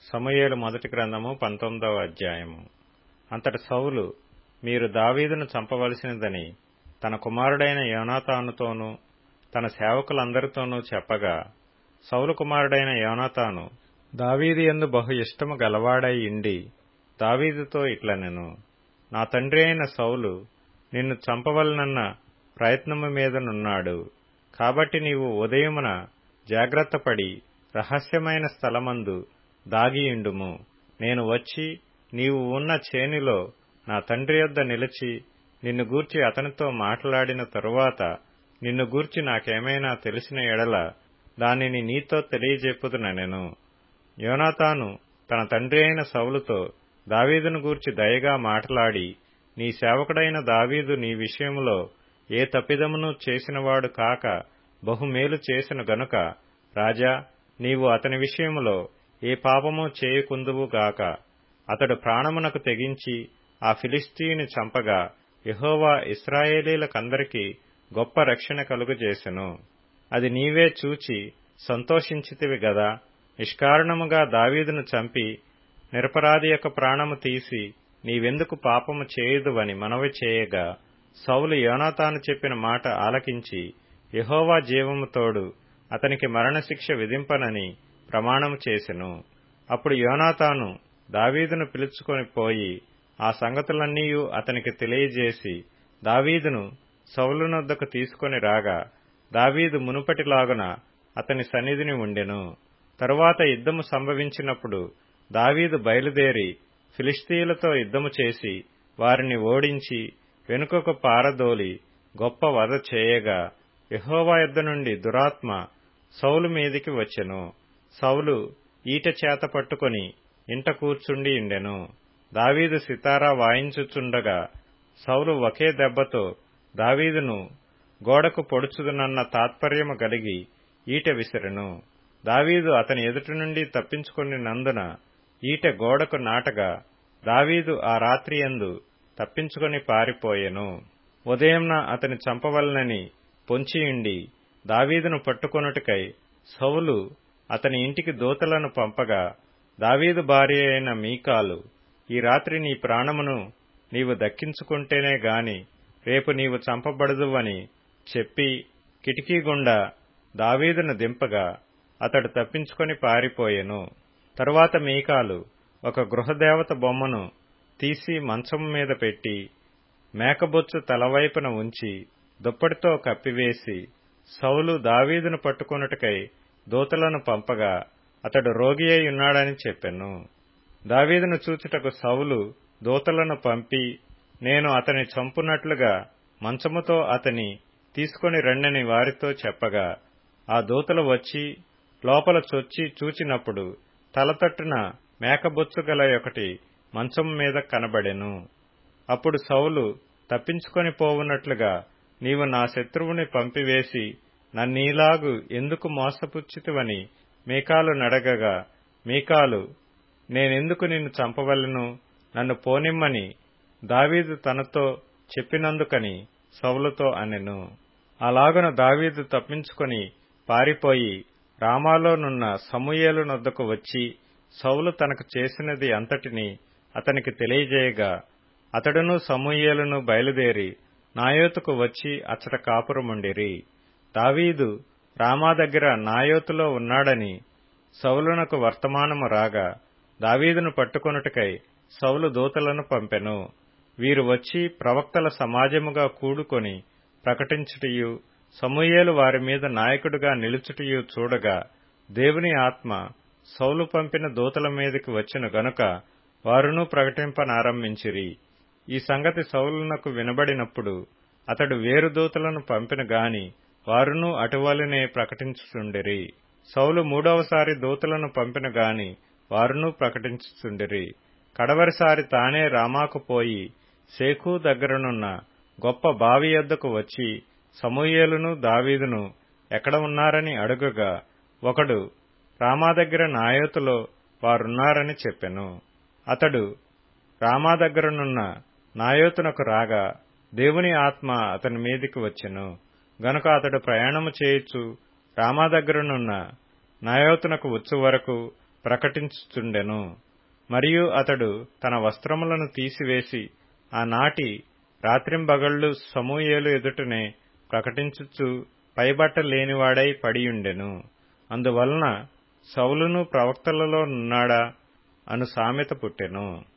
సమూయేలు మొదటి గ్రంథము పంతొమ్మిదవ అధ్యాయము అంతట సౌలు మీరు దావీదును చంపవలసినదని తన కుమారుడైన యోనాతానుతోనూ తన సేవకులందరితోనూ చెప్పగా సౌలు కుమారుడైన యోనాతాను దావీదు యందు బహు ఇష్టము గలవాడై ఇండి దావీదుతో ఇట్లనెను నా తండ్రి అయిన సౌలు నిన్ను చంపవలనన్న ప్రయత్నము మీదనున్నాడు కాబట్టి నీవు ఉదయమున జాగ్రత్తపడి రహస్యమైన స్థలమందు దాగియుండుము నేను వచ్చి నీవు ఉన్న చేనిలో నా తండ్రి యొద్ద నిలిచి నిన్ను గూర్చి అతనితో మాట్లాడిన తరువాత నిన్ను గూర్చి నాకేమైనా తెలిసిన ఎడల దానిని నీతో తెలియజెప్పుదునెను యోనాతాను తన తండ్రి అయిన సౌలుతో దావీదును గూర్చి దయగా మాట్లాడి నీ సేవకుడైన దావీదు నీ విషయములో ఏ తప్పిదమును చేసినవాడు కాక బహుమేలు చేసిన గనుక రాజా నీవు అతని విషయములో ఏ పాపము చేయకుందువు గాక అతడు ప్రాణమునకు తెగించి ఆ ఫిలిస్తీయుని చంపగా యహోవా ఇస్రాయేలీలకందరికీ గొప్ప రక్షణ కలుగజేసెను అది నీవే చూచి సంతోషించితివి గదా నిష్కారణముగా దావీదును చంపి నిరపరాధి యొక్క ప్రాణము తీసి నీవెందుకు పాపము చేయుదువని మనవి చేయగా సౌలు యోనాతాను చెప్పిన మాట ఆలకించి యహోవా జీవము తోడు అతనికి మరణశిక్ష విధింపనని ప్రమాణము చేసెను అప్పుడు యోనాతాను దావీదును పిలుచుకొని పోయి ఆ సంగతులన్నీయూ అతనికి తెలియజేసి దావీదును సౌలునొద్దకు తీసుకొని రాగా దావీదు మునుపటిలాగున అతని సన్నిధిని ఉండెను తరువాత యుద్ధము సంభవించినప్పుడు దావీదు బయలుదేరి ఫిలిస్తీయులతో యుద్ధము చేసి వారిని ఓడించి వెనుకకు పారదోలి గొప్ప వధ చేయగా యహోవా యుద్ధ నుండి దురాత్మ సౌలు మీదికి వచ్చెను సౌలు ఈట చేత పట్టుకొని ఇంట కూర్చుండి ఉండెను దావీదు సితారా వాయించుచుండగా సౌలు ఒకే దెబ్బతో దావీదును గోడకు పొడుచుదునన్న తాత్పర్యము కలిగి ఈట విసిరెను దావీదు అతని ఎదుటి నుండి తప్పించుకుని నందున ఈట గోడకు నాటగా దావీదు ఆ రాత్రియందు తప్పించుకొని పారిపోయెను ఉదయంన అతని చంపవలనని పొంచియుండి దావీదును పట్టుకొనుటకై సౌలు అతని ఇంటికి దూతలను పంపగా దావీదు భార్య అయిన మీకాలు ఈ రాత్రి నీ ప్రాణమును నీవు దక్కించుకుంటేనే గాని రేపు నీవు చంపబడదువని చెప్పి కిటికీ గుండా దావీదును దింపగా అతడు తప్పించుకొని పారిపోయెను తరువాత మీకాలు ఒక గృహదేవత బొమ్మను తీసి మంచం మీద పెట్టి మేకబొచ్చు తలవైపున ఉంచి దుప్పటితో కప్పివేసి సౌలు దావీదును పట్టుకొనుటకై దూతలను పంపగా అతడు రోగి అయి ఉన్నాడని చెప్పెను దావీదును చూచుటకు సౌలు దూతలను పంపి నేను అతని చంపునట్లుగా మంచముతో అతని తీసుకొని రండని వారితో చెప్పగా ఆ దూతలు వచ్చి లోపల చొచ్చి చూచినప్పుడు తలతట్టున మేకబొచ్చు గల ఒకటి మంచం మీద కనబడెను అప్పుడు సౌలు తప్పించుకొని పోవున్నట్లుగా నీవు నా శత్రువుని పంపివేసి నన్నీలాగు ఎందుకు మోసపుచ్చితివని మీకాలు నడగగా మీకాలు నేనెందుకు నిన్ను చంపవలను నన్ను పోనిమ్మని దావీదు తనతో చెప్పినందుకని సౌలుతో అనెను అలాగున దావీదు తప్పించుకొని పారిపోయి రామాలోనున్న సమూయేలు నొద్దకు వచ్చి సౌలు తనకు చేసినది అంతటిని అతనికి తెలియజేయగా అతడును సమూయేలును బయలుదేరి నాయోతుకు వచ్చి అచ్చట కాపురముండిరి దావీదు రామా దగ్గర నాయోతులో ఉన్నాడని సౌలునకు వర్తమానము రాగా దావీదును పట్టుకొనుటకై సౌలు దూతలను పంపెను వీరు వచ్చి ప్రవక్తల సమాజముగా కూడుకొని ప్రకటించుటయు సమూయేలు వారి మీద నాయకుడుగా నిలుచుటయు చూడగా దేవుని ఆత్మ సౌలు పంపిన దూతల మీదకి వచ్చిన గనుక వారును ప్రకటింపనారంభించిరి ఈ సంగతి సౌలునకు వినబడినప్పుడు అతడు వేరు దూతలను పంపిన గాని వారును అటువలనే ప్రకటించుచుండిరి సౌలు మూడవసారి దూతలను పంపిన గాని వారును ప్రకటించుచుండిరి కడవరిసారి తానే రామాకు పోయి శేఖు దగ్గరనున్న గొప్ప బావి యొద్దకు వచ్చి సమూయేలును దావీదును ఎక్కడ ఉన్నారని అడుగగా ఒకడు రామా దగ్గర నాయోతులో వారున్నారని చెప్పెను అతడు రామా దగ్గరనున్న నాయోతునకు రాగా దేవుని ఆత్మ అతని మీదికి వచ్చెను గనుక అతడు ప్రయాణము చేయుచు రామా దగ్గరనున్న నాయోతునకు వచ్చు వరకు ప్రకటించుచుండెను మరియు అతడు తన వస్త్రములను తీసివేసి ఆనాటి రాత్రింబగళ్లు సమూయేలు ఎదుటనే ప్రకటించుచు పైబట్ట లేనివాడై పడియుండెను అందువలన సౌలును ప్రవక్తలలో నున్నాడా అను సామెత పుట్టెను